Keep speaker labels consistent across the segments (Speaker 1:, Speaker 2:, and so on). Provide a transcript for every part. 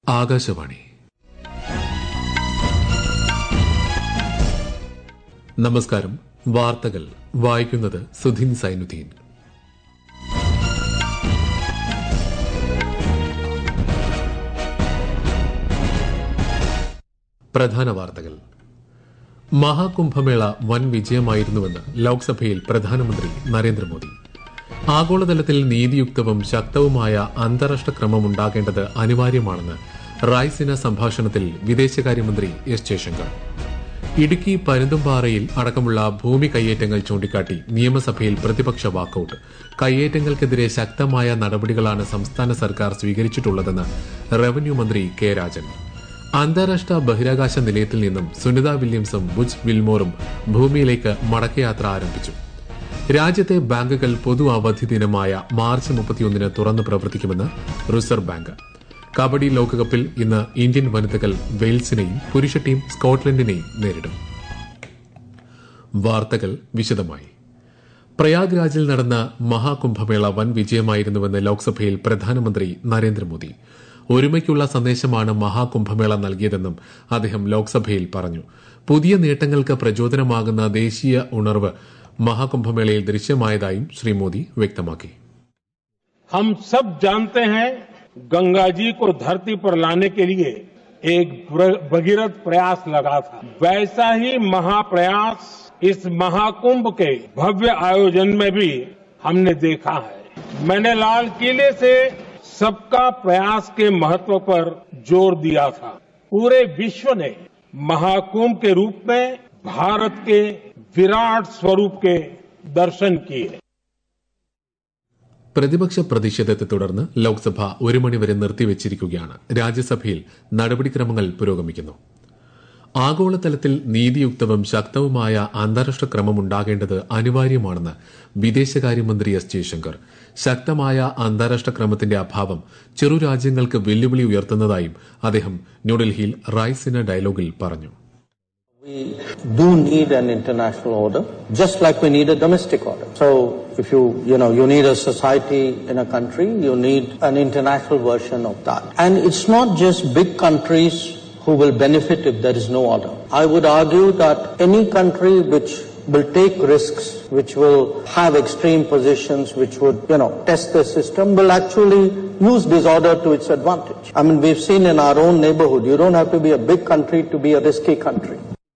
Speaker 1: ആകാശവാണി നമസ്കാരം വാർത്തകൾ വായിക്കുന്നത് സുധീൻ സൈനുദ്ദീൻ പ്രധാന വാർത്തകൾ മഹാകുംഭമേള വൻ വിജയമായിരുന്നുവെന്ന് ലോക്സഭയിൽ പ്രധാനമന്ത്രി നരേന്ദ്രമോദി ആഗോളതലത്തിൽ നീതിയുക്തവും ശക്തവുമായ അന്താരാഷ്ട്ര ക്രമം ഉണ്ടാകേണ്ടത് അനിവാര്യമാണെന്ന് റായ്സിന സംഭാഷണത്തിൽ വിദേശകാര്യമന്ത്രി എസ് ജയശങ്കർ ഇടുക്കി പരുന്തുംപാറയിൽ അടക്കമുള്ള ഭൂമി കയ്യേറ്റങ്ങൾ ചൂണ്ടിക്കാട്ടി നിയമസഭയിൽ പ്രതിപക്ഷ വാക്കൌട്ട് കയ്യേറ്റങ്ങൾക്കെതിരെ ശക്തമായ നടപടികളാണ് സംസ്ഥാന സർക്കാർ സ്വീകരിച്ചിട്ടുള്ളതെന്ന് റവന്യൂ മന്ത്രി കെ രാജൻ അന്താരാഷ്ട്ര ബഹിരാകാശ നിലയത്തിൽ നിന്നും സുനിത വില്യംസും ബുജ് വിൽമോറും ഭൂമിയിലേക്ക് മടക്കയാത്ര ആരംഭിച്ചു രാജ്യത്തെ ബാങ്കുകൾ പൊതു അവധി ദിനമായ മാർച്ച് മുപ്പത്തിയൊന്നിന് തുറന്നു പ്രവർത്തിക്കുമെന്ന് റിസർവ് ബാങ്ക് കബഡി ലോകകപ്പിൽ ഇന്ന് ഇന്ത്യൻ വനിതകൾ വെയിൽസിനെയും പുരുഷ ടീം സ്കോട്ട്ലൻഡിനെയും നേരിടും വാർത്തകൾ വിശദമായി പ്രയാഗ്രാജിൽ നടന്ന മഹാകുംഭമേള വൻ വിജയമായിരുന്നുവെന്ന് ലോക്സഭയിൽ പ്രധാനമന്ത്രി നരേന്ദ്രമോദി ഒരുമയ്ക്കുള്ള സന്ദേശമാണ് മഹാകുംഭമേള നൽകിയതെന്നും അദ്ദേഹം ലോക്സഭയിൽ പറഞ്ഞു പുതിയ നേട്ടങ്ങൾക്ക് പ്രചോദനമാകുന്ന ദേശീയ ഉണർവ് മഹാകുംഭമേളയിൽ ദൃശ്യമായതായും ശ്രീ മോദി വ്യക്തമാക്കി
Speaker 2: हम सब जानते हैं गंगा जी को धरती पर लाने के लिए एक भगीरथ प्रयास लगा था वैसा ही महाप्रयास इस महाकुंभ के भव्य आयोजन में भी हमने देखा है मैंने लाल किले से सबका प्रयास के महत्व पर जोर दिया था पूरे विश्व ने महाकुंभ के रूप में भारत के विराट स्वरूप के दर्शन किए
Speaker 1: പ്രതിപക്ഷ പ്രതിഷേധത്തെ തുടർന്ന് ലോക്സഭ ഒരു മണിവരെ നിർത്തിവച്ചിരിക്കുകയാണ് രാജ്യസഭയിൽ നടപടിക്രമങ്ങൾ പുരോഗമിക്കുന്നു ആഗോളതലത്തിൽ നീതിയുക്തവും ശക്തവുമായ അന്താരാഷ്ട്ര ക്രമം ഉണ്ടാകേണ്ടത് അനിവാര്യമാണെന്ന് വിദേശകാര്യമന്ത്രി എസ് ജയശങ്കർ ശക്തമായ അന്താരാഷ്ട്ര ക്രമത്തിന്റെ അഭാവം ചെറു രാജ്യങ്ങൾക്ക് വെല്ലുവിളി ഉയർത്തുന്നതായും അദ്ദേഹം ന്യൂഡൽഹിയിൽ റൈസിന ഡയലോഗിൽ പറഞ്ഞു
Speaker 3: We do need an international order, just like we need a domestic order. So, if you, you know, you need a society in a country, you need an international version of that. And it's not just big countries who will benefit if there is no order. I would argue that any country which will take risks, which will have extreme positions, which would, you know, test the system, will actually use disorder to its advantage. I mean, we've seen in our own neighborhood, you don't have to be a big country to be a risky country.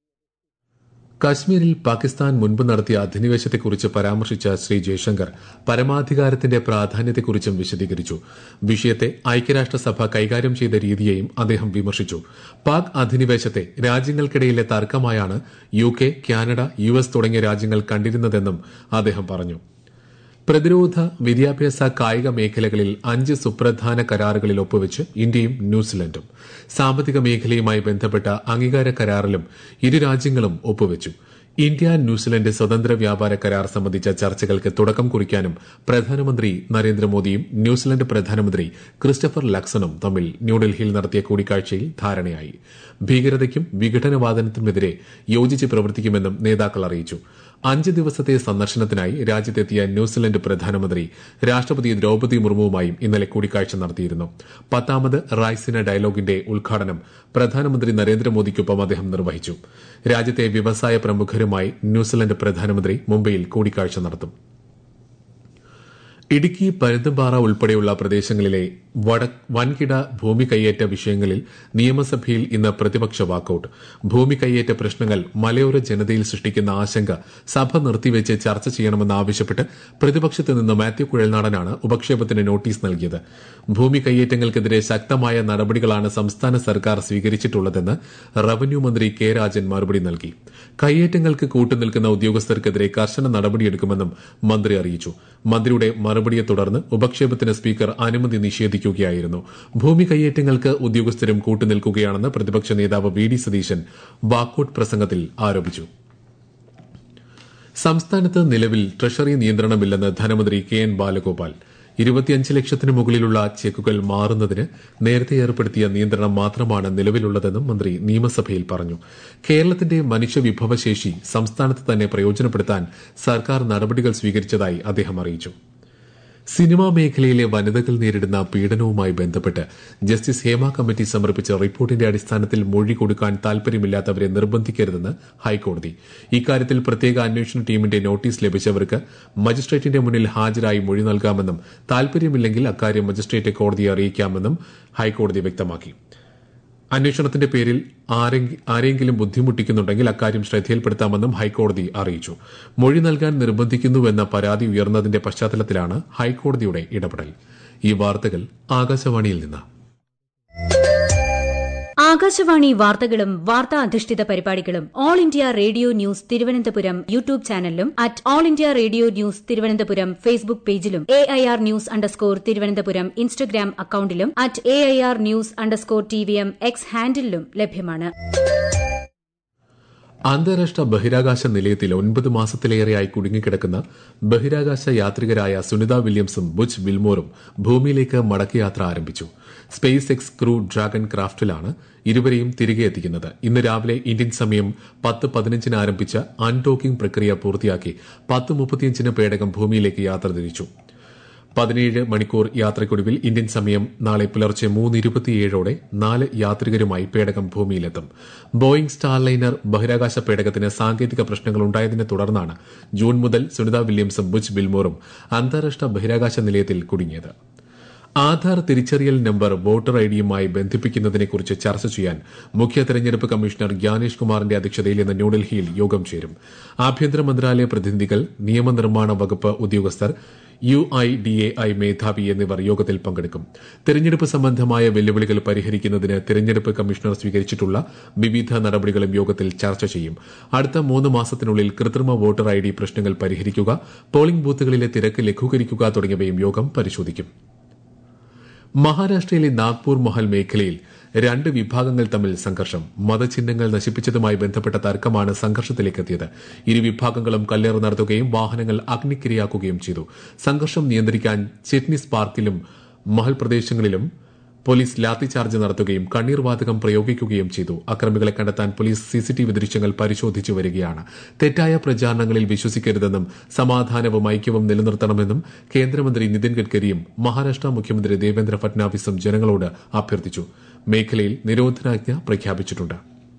Speaker 1: കശ്മീരിൽ പാകിസ്ഥാൻ മുൻപ് നടത്തിയ അധിനിവേശത്തെക്കുറിച്ച് പരാമർശിച്ച ശ്രീ ജയശങ്കർ പരമാധികാരത്തിന്റെ പ്രാധാന്യത്തെക്കുറിച്ചും വിശദീകരിച്ചു വിഷയത്തെ ഐക്യരാഷ്ട്രസഭ കൈകാര്യം ചെയ്ത രീതിയെയും അദ്ദേഹം വിമർശിച്ചു പാക് അധിനിവേശത്തെ രാജ്യങ്ങൾക്കിടയിലെ തർക്കമായാണ് U K Canada U S തുടങ്ങിയ രാജ്യങ്ങൾ കണ്ടിരുന്നതെന്നും അദ്ദേഹം പറഞ്ഞു പ്രതിരോധ വിദ്യാഭ്യാസ കായിക മേഖലകളിൽ അഞ്ച് സുപ്രധാന കരാറുകളിൽ ഒപ്പുവെച്ച് ഇന്ത്യയും ന്യൂസിലൻഡും സാമ്പത്തിക മേഖലയുമായി ബന്ധപ്പെട്ട അംഗീകാര കരാറിലും ഇരു രാജ്യങ്ങളും ഒപ്പുവെച്ചു ഇന്ത്യ ന്യൂസിലൻഡ് സ്വതന്ത്ര വ്യാപാര കരാർ സംബന്ധിച്ച ചർച്ചകൾക്ക് തുടക്കം കുറിക്കാനും പ്രധാനമന്ത്രി നരേന്ദ്രമോദിയും ന്യൂസിലൻഡ് പ്രധാനമന്ത്രി ക്രിസ്റ്റഫർ ലക്സണും തമ്മിൽ ന്യൂഡൽഹിയിൽ നടത്തിയ കൂടിക്കാഴ്ചയിൽ ധാരണയായി ഭീകരതയ്ക്കും വിഘടനവാദനത്തിനുമെതിരെ യോജിച്ച് പ്രവർത്തിക്കുമെന്നും നേതാക്കൾ അറിയിച്ചു അഞ്ച് ദിവസത്തെ സന്ദർശനത്തിനായി രാജ്യത്തെത്തിയ ന്യൂസിലൻഡ് പ്രധാനമന്ത്രി രാഷ്ട്രപതി ദ്രൌപതി മുർമുവുമായും ഇന്നലെ കൂടിക്കാഴ്ച നടത്തിയിരുന്നു പത്താമത് റായ്സിന ഡയലോഗിന്റെ ഉദ്ഘാടനം പ്രധാനമന്ത്രി നരേന്ദ്രമോദിക്കൊപ്പം അദ്ദേഹം നിർവഹിച്ചു രാജ്യത്തെ വ്യവസായ പ്രമുഖരുമായി ന്യൂസിലൻഡ് പ്രധാനമന്ത്രി മുംബൈയിൽ കൂടിക്കാഴ്ച നടത്തും ഇടുക്കി പരുന്തുംപാറ ഉൾപ്പെടെയുള്ള പ്രദേശങ്ങളിലെ വൻകിട ഭൂമി കയ്യേറ്റ വിഷയങ്ങളിൽ നിയമസഭയിൽ ഇന്ന് പ്രതിപക്ഷ വാക്കൌട്ട് ഭൂമി കയ്യേറ്റ പ്രശ്നങ്ങൾ മലയോര ജനതയിൽ സൃഷ്ടിക്കുന്ന ആശങ്ക സഭ നിർത്തിവെച്ച് ചർച്ച ചെയ്യണമെന്നാവശ്യപ്പെട്ട് പ്രതിപക്ഷത്ത് നിന്ന് മാത്യു കുഴൽനാടനാണ് ഉപക്ഷേപത്തിന് നോട്ടീസ് നൽകിയത് ഭൂമി കയ്യേറ്റങ്ങൾക്കെതിരെ ശക്തമായ നടപടികളാണ് സംസ്ഥാന സർക്കാർ സ്വീകരിച്ചിട്ടുള്ളതെന്ന് റവന്യൂ മന്ത്രി കെ രാജൻ മറുപടി നൽകി കയ്യേറ്റങ്ങൾക്ക് കൂട്ടുനിൽക്കുന്ന ഉദ്യോഗസ്ഥർക്കെതിരെ കർശന നടപടിയെടുക്കുമെന്നും മന്ത്രി അറിയിച്ചു മന്ത്രിയുടെ മറുപടിയെ തുടർന്ന് ഉപക്ഷേപത്തിന് സ്പീക്കർ അനുമതി നിഷേധിക്കുകയായിരുന്നു ഭൂമി കയ്യേറ്റങ്ങൾക്ക് ഉദ്യോഗസ്ഥരും കൂട്ടുനിൽക്കുകയാണെന്ന് പ്രതിപക്ഷ നേതാവ് വി ഡി സതീശൻ വാക്കൌട്ട് പ്രസംഗത്തിൽ ആരോപിച്ചു സംസ്ഥാനത്ത് നിലവിൽ ട്രഷറി നിയന്ത്രണമില്ലെന്ന് ധനമന്ത്രി കെ എൻ ബാലഗോപാൽ ഇരുപത്തിയഞ്ച് ലക്ഷത്തിന് മുകളിലുള്ള ചെക്കുകൾ മാറുന്നതിന് നേരത്തെ ഏർപ്പെടുത്തിയ നിയന്ത്രണം മാത്രമാണ് നിലവിലുള്ളതെന്നും മന്ത്രി നിയമസഭയിൽ പറഞ്ഞു കേരളത്തിന്റെ മനുഷ്യവിഭവശേഷി സംസ്ഥാനത്ത് തന്നെ പ്രയോജനപ്പെടുത്താൻ സർക്കാർ നടപടികൾ സ്വീകരിച്ചതായി അദ്ദേഹം അറിയിച്ചു സിനിമാ മേഖലയിലെ വനിതകൾ നേരിടുന്ന പീഡനവുമായി ബന്ധപ്പെട്ട് ജസ്റ്റിസ് ഹേമ കമ്മിറ്റി സമർപ്പിച്ച റിപ്പോർട്ടിന്റെ അടിസ്ഥാനത്തിൽ മൊഴി കൊടുക്കാൻ താൽപര്യമില്ലാത്തവരെ നിർബന്ധിക്കരുതെന്ന് ഹൈക്കോടതി ഇക്കാര്യത്തിൽ പ്രത്യേക അന്വേഷണ ടീമിന്റെ നോട്ടീസ് ലഭിച്ചവർക്ക് മജിസ്ട്രേറ്റിന്റെ മുന്നിൽ ഹാജരായി മൊഴി നൽകാമെന്നും താൽപര്യമില്ലെങ്കിൽ അക്കാര്യം മജിസ്ട്രേറ്റ് കോടതിയെ അറിയിക്കാമെന്നും ഹൈക്കോടതി വ്യക്തമാക്കി അന്വേഷണത്തിന്റെ പേരിൽ ആരെങ്കിലും ബുദ്ധിമുട്ടിക്കുന്നുണ്ടെങ്കിൽ അക്കാര്യം ശ്രദ്ധയിൽപ്പെടുത്താമെന്നും ഹൈക്കോടതി അറിയിച്ചു മൊഴി നൽകാൻ നിർബന്ധിക്കുന്നുവെന്ന പരാതി ഉയർന്നതിന്റെ പശ്ചാത്തലത്തിലാണ് ഹൈക്കോടതിയുടെ ഇടപെടൽ ഈ വാർത്തകൾ ആകാശവാണിയിൽ നിന്ന്
Speaker 4: ആകാശവാണി വാർത്തകളും വാർത്താ അധിഷ്ഠിത പരിപാടികളും all India radio news Thiruvananthapuram YouTube ചാനലിലും at all India radio news Thiruvananthapuram Facebook പേജിലും A I R news underscore Thiruvananthapuram Instagram അക്കൌണ്ടിലും at A I R news underscore T V M X ഹാൻഡിലും ലഭ്യമാണ്
Speaker 1: അന്താരാഷ്ട്ര ബഹിരാകാശ നിലയത്തിൽ ഒൻപത് മാസത്തിലേറെയായി കുടുങ്ങിക്കിടക്കുന്ന ബഹിരാകാശ യാത്രികരായ സുനിത വില്യംസും ബുച്ച് വിൽമോറും ഭൂമിയിലേക്ക് മടക്കയാത്ര ആരംഭിച്ചു സ്പേസ് എക്സ് ക്രൂ ഡ്രാഗൺ ക്രാഫ്റ്റിലാണ് ഇരുവരെയും തിരികെ എത്തിക്കുന്നത് ഇന്ന് രാവിലെ ഇന്ത്യൻ സമയം പത്ത് പതിനഞ്ചിന് ആരംഭിച്ച അൺടോക്കിംഗ് പ്രക്രിയ പൂർത്തിയാക്കി പത്ത് മുപ്പത്തിയഞ്ചിന് പേടകം ഭൂമിയിലേക്ക് യാത്ര തിരിച്ചു പതിനേഴ് മണിക്കൂർ യാത്രയ്ക്കൊടുവിൽ ഇന്ത്യൻ സമയം നാളെ പുലർച്ചെ മൂന്ന് ഇരുപത്തിയേഴോടെ നാല് യാത്രികരുമായി പേടകം ഭൂമിയിലെത്തും ബോയിംഗ് സ്റ്റാർലൈനർ ബഹിരാകാശ പേടകത്തിന് സാങ്കേതിക പ്രശ്നങ്ങൾ ഉണ്ടായതിനെ തുടർന്നാണ് ജൂൺ മുതൽ സുനിത വില്യംസും ബുച്ച് ബിൽമോറും അന്താരാഷ്ട്ര ബഹിരാകാശ നിലയത്തിൽ കുടുങ്ങിയത് ആധാർ തിരിച്ചറിയൽ നമ്പർ വോട്ടർ ഐഡിയുമായി ബന്ധിപ്പിക്കുന്നതിനെക്കുറിച്ച് ചർച്ച ചെയ്യാൻ മുഖ്യ തെരഞ്ഞെടുപ്പ് കമ്മീഷണർ ഗ്യാനേഷ് കുമാറിന്റെ അധ്യക്ഷതയിൽ ഇന്ന് ന്യൂഡൽഹിയിൽ യോഗം ചേരും ആഭ്യന്തര മന്ത്രാലയ പ്രതിനിധികൾ നിയമനിർമ്മാണ വകുപ്പ് ഉദ്യോഗസ്ഥർ U I D A I മേധാവി എന്നിവർ യോഗത്തിൽ പങ്കെടുക്കും തെരഞ്ഞെടുപ്പ് സംബന്ധമായ വെല്ലുവിളികൾ പരിഹരിക്കുന്നതിന് തെരഞ്ഞെടുപ്പ് കമ്മീഷണർ സ്വീകരിച്ചിട്ടുള്ള വിവിധ നടപടികളും യോഗത്തിൽ ചർച്ച ചെയ്യും അടുത്ത മൂന്ന് മാസത്തിനുള്ളിൽ കൃത്രിമ വോട്ടർ ഐ ഡി പ്രശ്നങ്ങൾ പരിഹരിക്കുക പോളിംഗ് ബൂത്തുകളിലെ തിരക്ക് ലഘൂകരിക്കുക തുടങ്ങിയവയും യോഗം പരിശോധിക്കും മഹാരാഷ്ട്രയിലെ നാഗ്പൂർ മഹൽ മേഖലയിൽ രണ്ട് വിഭാഗങ്ങൾ തമ്മിൽ സംഘർഷം മതചിഹ്നങ്ങൾ നശിപ്പിച്ചതുമായി ബന്ധപ്പെട്ട തർക്കമാണ് സംഘർഷത്തിലേക്കെത്തിയത് ഇരു വിഭാഗങ്ങളും കല്ലേറ് നടത്തുകയും വാഹനങ്ങൾ അഗ്നിക്കിരയാക്കുകയും ചെയ്തു സംഘർഷം നിയന്ത്രിക്കാൻ ചിറ്റ്നിസ് പാർക്കിലും മഹൽ പ്രദേശങ്ങളിലും പോലീസ് ലാത്തിചാർജ് നടത്തുകയും കണ്ണീർ വാതകം പ്രയോഗിക്കുകയും ചെയ്തു അക്രമികളെ കണ്ടെത്താൻ പോലീസ് സിസിടിവി ദൃശ്യങ്ങൾ പരിശോധിച്ചു വരികയാണ് തെറ്റായ പ്രചാരണങ്ങളിൽ വിശ്വസിക്കരുതെന്നും സമാധാനവും ഐക്യവും നിലനിർത്തണമെന്നും കേന്ദ്രമന്ത്രി നിതിൻ ഗഡ്കരിയും മഹാരാഷ്ട്ര മുഖ്യമന്ത്രി ദേവേന്ദ്ര ഫട്നാവിസും ജനങ്ങളോട് അഭ്യർത്ഥിച്ചു മേഖലയിൽ നിരോധനാജ്ഞ പ്രഖ്യാപിച്ചിട്ടുണ്ട്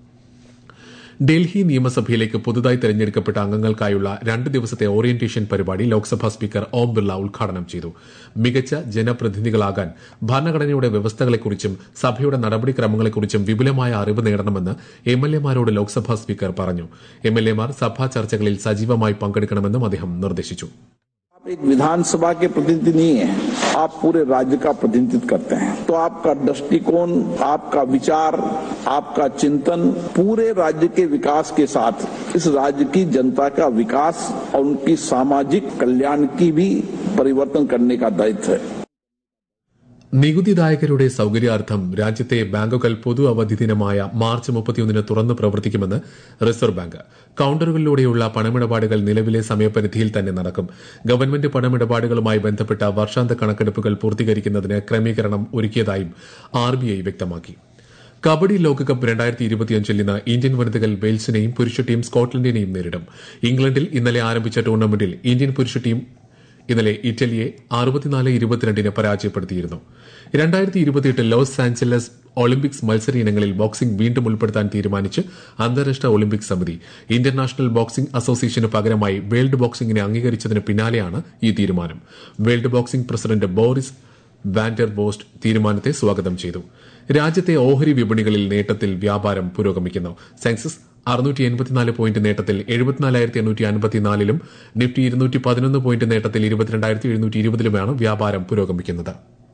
Speaker 1: ഡൽഹി നിയമസഭയിലേക്ക് പുതുതായി തെരഞ്ഞെടുക്കപ്പെട്ട അംഗങ്ങൾക്കായുള്ള രണ്ട് ദിവസത്തെ ഓറിയന്റേഷൻ പരിപാടി ലോക്സഭാ സ്പീക്കർ ഓം ബിർള ഉദ്ഘാടനം ചെയ്തു മികച്ച ജനപ്രതിനിധികളാകാൻ ഭരണഘടനയുടെ വ്യവസ്ഥകളെക്കുറിച്ചും സഭയുടെ നടപടിക്രമങ്ങളെക്കുറിച്ചും വിപുലമായ അറിവ് നേടണമെന്ന് എംഎൽഎമാരോട് ലോക്സഭാ സ്പീക്കർ പറഞ്ഞു എംഎൽഎമാർ സഭാ ചർച്ചകളിൽ സജീവമായി പങ്കെടുക്കണമെന്നും അദ്ദേഹം നിർദ്ദേശിച്ചു
Speaker 5: आप एक विधानसभा के प्रतिनिधि नहीं है आप पूरे राज्य का प्रतिनिधित्व करते हैं तो आपका दृष्टिकोण आपका विचार आपका चिंतन पूरे राज्य के विकास के साथ इस राज्य की जनता का विकास और उनकी सामाजिक कल्याण की भी परिवर्तन करने का दायित्व है
Speaker 1: നികുതിദായകരുടെ സൌകര്യാർത്ഥം രാജ്യത്തെ ബാങ്കുകൾ പൊതു അവധി ദിനമായ മാർച്ച് മുപ്പത്തിയൊന്നിന് തുറന്ന് പ്രവർത്തിക്കുമെന്ന് റിസർവ് ബാങ്ക് കൌണ്ടറുകളിലൂടെയുള്ള പണമിടപാടുകൾ നിലവിലെ സമയപരിധിയിൽ തന്നെ നടക്കും ഗവൺമെന്റ് പണമിടപാടുകളുമായി ബന്ധപ്പെട്ട വർഷാന്ത കണക്കെടുപ്പുകൾ പൂർത്തീകരിക്കുന്നതിന് ക്രമീകരണം ഒരുക്കിയതായും ആർബിഐ വ്യക്തമാക്കി കബഡി ലോകകപ്പ് രണ്ടായിരത്തി ഇരുപത്തിയഞ്ചിൽ ഇന്ന് ഇന്ത്യൻ വനിതകൾ വെയിൽസിനെയും പുരുഷ ടീം സ്കോട്ട്ലൻഡിനെയും നേരിടും ഇംഗ്ലണ്ടിൽ ഇന്നലെ ആരംഭിച്ച ടൂർണമെന്റിൽ ഇന്ത്യൻ പുരുഷ ടീം ഇന്നലെ ഇറ്റലിയെ അറുപത്തിനാല് ഇരുപത്തിരണ്ടിന് പരാജയപ്പെടുത്തിയിരുന്നു രണ്ടായിരത്തി ഇരുപത്തിയെട്ട് ലോസ് ആഞ്ചലസ് ഒളിമ്പിക്സ് മത്സര ഇനങ്ങളിൽ ബോക്സിംഗ് വീണ്ടും ഉൾപ്പെടുത്താൻ തീരുമാനിച്ച് അന്താരാഷ്ട്ര ഒളിമ്പിക് സമിതി ഇന്റർനാഷണൽ ബോക്സിംഗ് അസോസിയേഷന് പകരമായി വേൾഡ് ബോക്സിംഗിനെ അംഗീകരിച്ചതിന് പിന്നാലെയാണ് ഈ തീരുമാനം world boxing president Boris van der Vorst തീരുമാനത്തെ സ്വാഗതം ചെയ്തു രാജ്യത്തെ ഓഹരി വിപണികളിൽ നേട്ടത്തിൽ വ്യാപാരം പുരോഗമിക്കുന്നു സെൻസസ് അറുന്നൂറ്റി എൺപത്തിനാല് പോയിന്റ് നേട്ടത്തിൽ എഴുപത്തിനാലായിരത്തി എണ്ണൂറ്റി അൻപത്തിനാലിലും നിഫ്റ്റി ഇരുന്നൂറ്റി പതിനൊന്ന് പോയിന്റ് നേട്ടത്തിൽ ഇരുപത്തിരണ്ടായിരത്തി എഴുന്നൂറ്റി ഇരുപതിലുമാണ് വ്യാപാരം പുരോഗമിക്കുന്നത്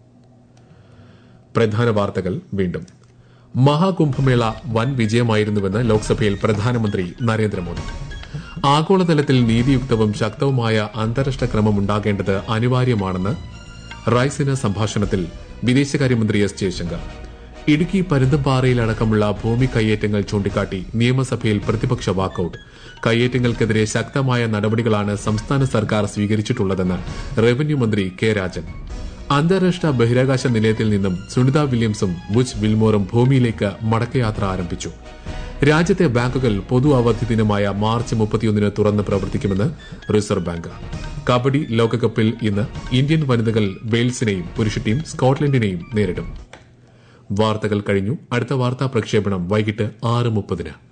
Speaker 1: പ്രധാന വാർത്തകൾ വീണ്ടും മഹാകുംഭമേള വൻ വിജയമായിരുന്നുവെന്ന് ലോക്സഭയിൽ പ്രധാനമന്ത്രി നരേന്ദ്രമോദി ആഗോളതലത്തിൽ നീതിയുക്തവും ശക്തവുമായ അന്താരാഷ്ട്ര ക്രമം ഉണ്ടാകേണ്ടത് അനിവാര്യമാണെന്ന് റൈസിന സംഭാഷണത്തിൽ വിദേശകാര്യമന്ത്രി എസ് ജയശങ്കർ ഇടുക്കി പരുന്തംപാറയിലടക്കമുള്ള ഭൂമി കയ്യേറ്റങ്ങൾ ചൂണ്ടിക്കാട്ടി നിയമസഭയിൽ പ്രതിപക്ഷ വാക്കൌട്ട് കയ്യേറ്റങ്ങൾക്കെതിരെ ശക്തമായ നടപടികളാണ് സംസ്ഥാന സർക്കാർ സ്വീകരിച്ചിട്ടുള്ളതെന്ന് റവന്യൂ മന്ത്രി കെ രാജൻ അന്താരാഷ്ട്ര ബഹിരാകാശ നിലയത്തിൽ നിന്നും സുനിത വില്യംസും ബുച്ച് വിൽമോറും ഭൂമിയിലേക്ക് മടക്കയാത്ര ആരംഭിച്ചു രാജ്യത്തെ ബാങ്കുകൾ പൊതു അവധി ദിനമായ മാർച്ച് മുപ്പത്തിയൊന്നിന് തുറന്ന് പ്രവർത്തിക്കുമെന്ന് റിസർവ് ബാങ്ക് കബഡി ലോകകപ്പിൽ ഇന്ന് ഇന്ത്യൻ വനിതകൾ വെയിൽസിനെയും പുരുഷ ടീം സ്കോട്ട്ലൻഡിനെയും നേരിടും വാർത്തകൾ കഴിഞ്ഞു അടുത്ത വാർത്താ പ്രക്ഷേപണം വൈകിട്ട് ആറ് മുപ്പതിന്